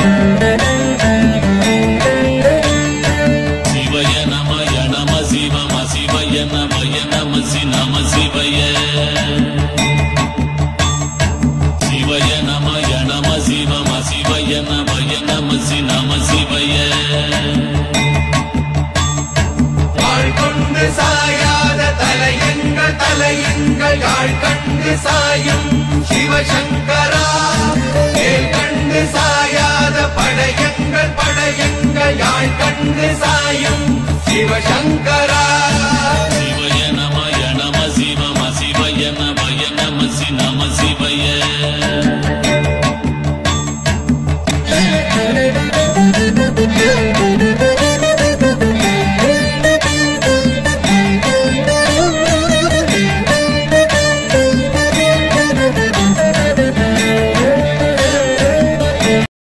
சிவய நமய நம சிவம சிவய நமய நம சி நம சிவய சிவய நமய நம சிவம சிவய நமய நம சி நம சிவய வாழ் கொண்டு சாயாத தலையங்கள் தலையங்கள் யாழ் கண்டு சாயும் சிவசங்கரா மேல் கண்டு சாயாத படையங்கள் படையங்கள் யாழ் கண்டு சாயும் சிவசங்கரா